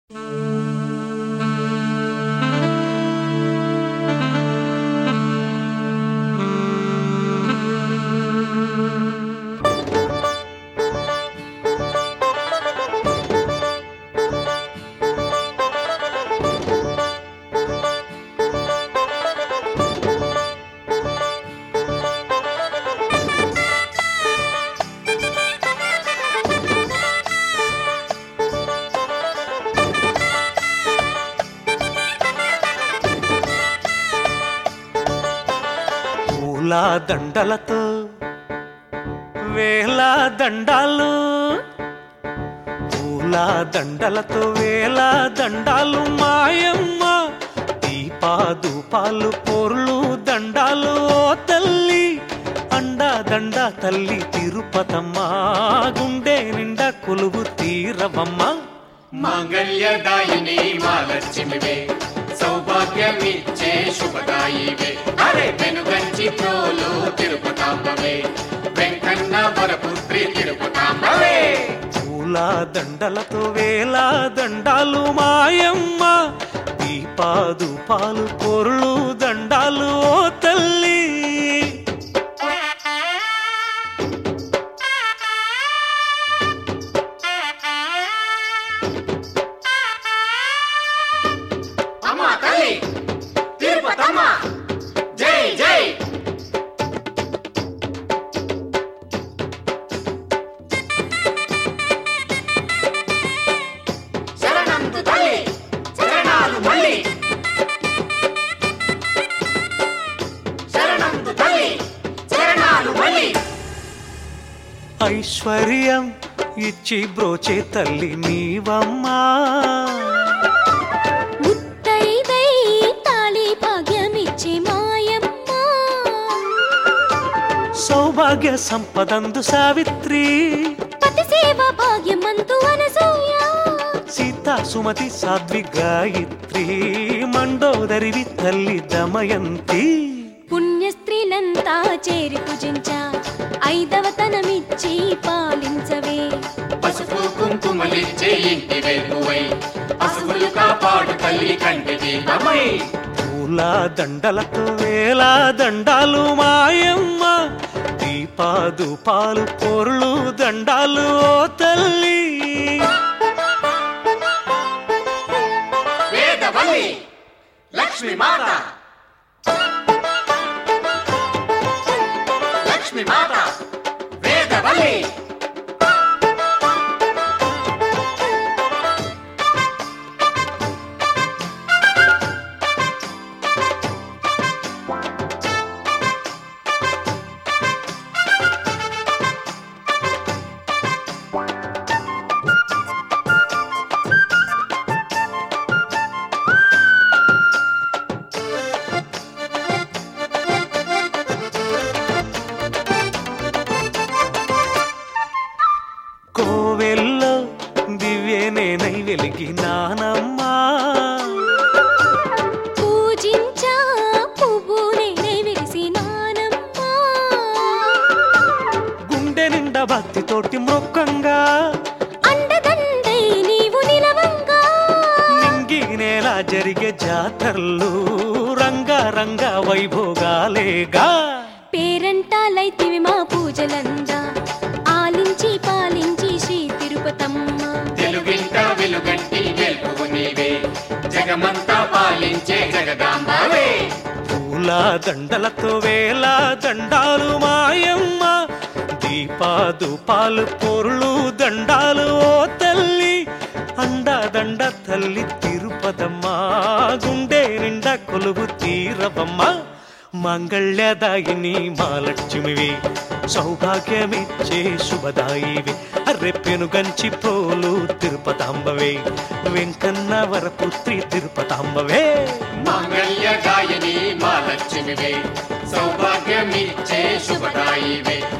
పూల దండలతో వేల దండాలు పూల దండలతో వేల దండాలు మాయమ్మ దీపాదూపాలు పొర్లు దండాలు ఓ తల్లి అండా దండ తల్లి తిరుపతమ్మ గుండె నిండా కొలువు తీరవమ్మ మాంగళ్యదాయిని మహాలక్ష్మివే సౌభాగ్యమిచ్చే శుభదాయివే అరే వెనుగంచి ప్రోలు తిరుపతాంబవే వెంకన్న వరపుత్రి తిరుపతాంబవే పూల దండలతో వేల దండాలు మాయమ్మ దీపాదూపాలు పొరులు దండాలు ఓ తల్లి అమ్మ తల్లి తిరుపతమ్మ జై జై శరణంతు తల్లి శరణాలు మళ్ళీ శరణంతు తల్లి శరణాలు మళ్ళీ ఐశ్వర్యం ఇచ్చి బ్రోచే తల్లి నీవమ్మా ముత్తైదై తాళి భాగ్యమిచ్చే మాయమ్మ సౌభాగ్య సంపదందు సావిత్రి పతి సేవ భాగ్యమంతు అనసూయ సీతా సుమతి సాధ్వి గాయత్రి మండోదరివి తల్లి దమయంతి పుణ్య స్త్రీలంతా చేరి పూజించా ఐదవతనమిచ్చి పాలించవే పసుపు కుంకుమలిచ్చే ఇంటి వెలుగువై పసుపులు కాపాడు తల్లి కంటి దీపమై పూల దండలతో వేల దండాలు మాయమ్మ దీపాదుపాలు పొరులు దండాలు ఓ తల్లి వేదవల్లి లక్ష్మి మాత లక్ష్మి మాత వేదవల్లి కోవెల్లో దివ్యనేనై వెలిగినానమ్మా పూజించా పువ్వు నేనే విరిసినానమ్మా గుండె నిండా భక్తితోటి మొక్కంగా అండదండై నీవు నిలవంగా నింగి నేల జరిగే జాతరలు రంగారంగ వైభోగాలేగా పేరంటాలైతివి మా పూజలందా ఆలించి పాలించి శ్రీ తిరుపతమ్మ తెలుగింట వెలుగంటి వెలుగు నీవే జగమంతా పాలించే జగదాంబవే పూల దండలతో వేల దండాలు మాయమ్మ దీపాదుపాలు పొరులు దండాలు ఓ తల్లి అండదండ తల్లి తిరుపతమ్మ గుండె నిండా కొలువు తీరవమ్మ మంగళ్యదాయిని మాలక్ష్మివి సౌభాగ్యమిచ్చే శుభదాయివి అర్రెప్పెను గంచి ప్రోలు తిరుపతాంబవే వెంకన్న వరపుత్రి తిరుపతాంబవే మాంగళ్య గాయని మా లక్ష్మివే సౌభాగ్యమిచ్చే శుభదాయివే